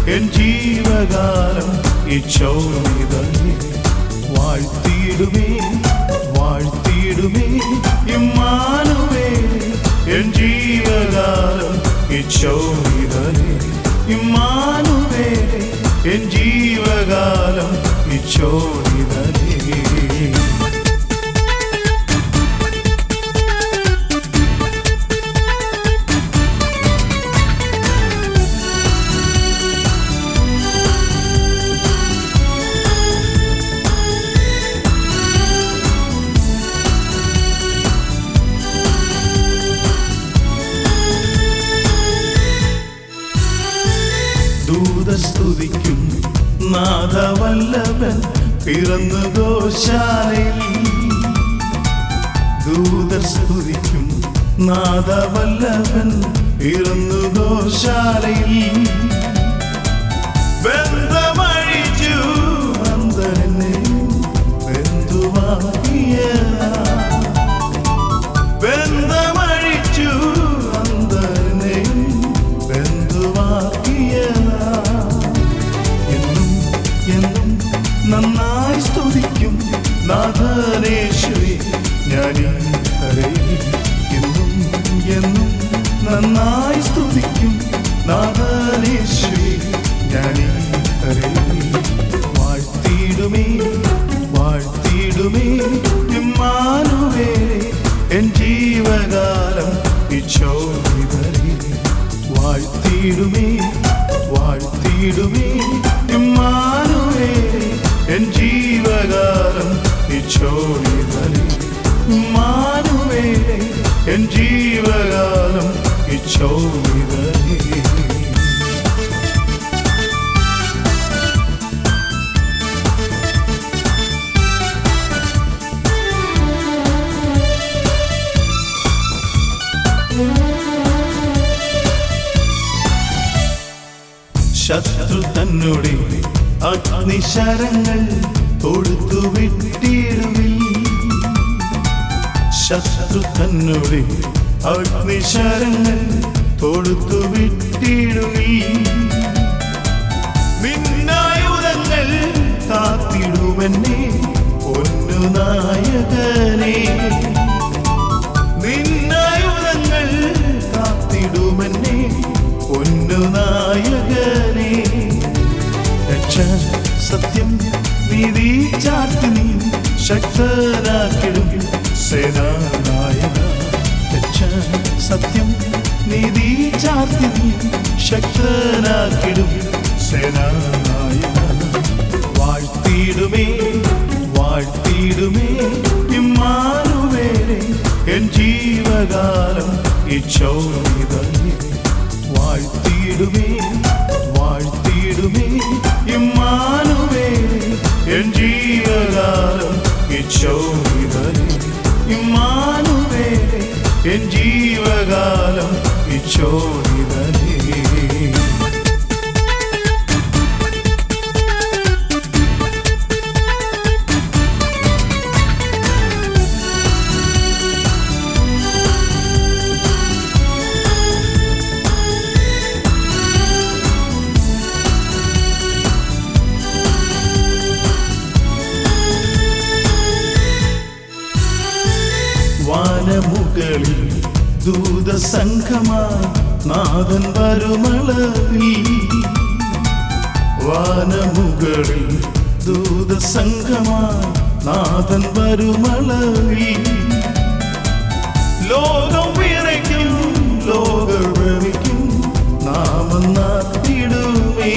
N ജീവകാലം ഇച്ഛോമിതനെ വാഴ്ത്തിയിടുമേ വാഴ്ത്തിയിടുമേ ഇമ്മാനുവേ എൻ ജീവകാലം ഇച്ഛോമിതനെ ഇമ്മാനുവേ എൻ ജീവകാലം ഇച്ഛോമിതനെ ദൂതസ്തുതിക്കും നാദവല്ലഭൻ പിറന്നു ഗോശാലയിൽ ദൂതസ്തുതിക്കും നാദവല്ലഭൻ പിറന്നു ഗോശാലയിൽ ബന്ധമഴിച്ചു അന്തരനെ ബന്ധുവാക്കിയ ബന്ധമഴിച്ചു അന്തരനെ ബന്ധുവാക്കിയ എന്നും എന്നും നന്നായി സ്തുതിക്കും നാഥനേശ്വരി ഞാനീ കരയിൽ എന്നും എന്നും നന്നായി സ്തുതിക്കും നാഥനേശ്വരി ഞാനീ കരയിൽ വാഴ്ത്തിയിടുമേ വാഴ്ത്തിയിടുമേ ഇമ്മാനുവേലേ എൻ ജീവകാലം ഇച്ഛോമിതരേ വാഴ്ത്തിയിടുമേ വാഴ്ത്തിയിടുമേ ഇമ്മാനുവേലേ എൻ ജീവകാലം ഇച്ഛോമിതരേ ഇമ്മാനുവേലേ എൻ ജീവകാലം ഇച്ഛോമിതരേ ശത്രു തന്നോടെ അഗ്നിശരങ്ങൾ തൊഴുത്തു വിട്ടിടുവിൽ ശത്രു തന്നോടെ അഗ്നിശരങ്ങൾ തൊഴുത്തു വിട്ടിടുവിൽ നിന്നായുധങ്ങൾ കാത്തിടുമെന്നെ പൊന്നു നായകനെ നിന്നായുധങ്ങൾ കാത്തിടുമെന്നെ പൊന്നു നായകനെ രക്ഷ സത്യം നീതി ചാർത്തി നീ ശക്തനാക്കിടും സേനാനായക രക്ഷ സത്യം നീതി ചാർത്തി നീ ശക്തനാക്കിടും സേനാനായക വാഴ്ത്തിയിടുമേ വാഴ്ത്തിയിടുമേ ഇമ്മാനുവേലേ എൻ ജീവകാലം ഇച്ഛോമിതന്നെ വാഴ്ത്തിയിടുമേ വാഴ്ത്തിയിടുമേ ഇമ്മാനുവേലേ എൻ ജീവകാലം ഇച്ഛോമിതനെ ഇമ്മാനുവേലേ എൻ ജീവകാലം ഇച്ഛോമിതനെ വാനമുകളിൽ ദൂതസംഘമാ നാഥൻ വരുമളവിൽ വാനമുകളിൽ ദൂതസംഘമാ നാഥൻ വരുമളവിൽ ലോകം വിറയ്ക്കും ലോകം ഭ്രമിക്കും നാമം നാത്തിടുമേ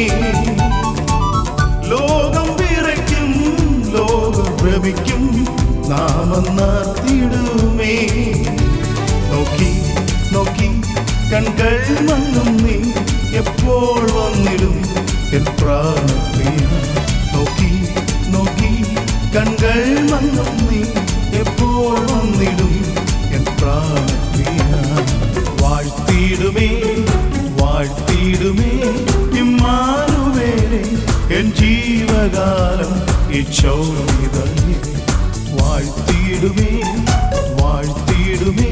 ലോകം വിറയ്ക്കും ലോകം ഭ്രമിക്കും നാമം നാത്തിടുമേ നോക്കി നോക്കി കൺകൾ മങ്ങും നീ എപ്പോൾ വന്നിടും എൻ പ്രാണപ്രിയ നോക്കി നോക്കി കൺകൾ മങ്ങും നീ എപ്പോൾ വന്നിടും എൻ പ്രാണപ്രിയ വാഴ്ത്തിയിടുമേ വാഴ്ത്തിയിടുമേ ഇമ്മാനുവേലേ എൻ ജീവകാലം ഇച്ഛോമിതന്നെ വാഴ്ത്തിയിടുമേ വാഴ്ത്തിയിടുമേ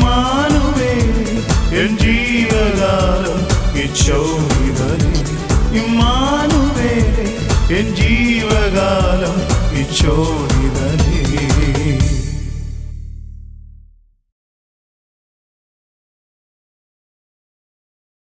ഇമ്മാനുവേലേ എൻ ജീവകാലം ഇച്ഛോമിതനെ എൻ ജീവകാലം ഇച്ചോടിതൻ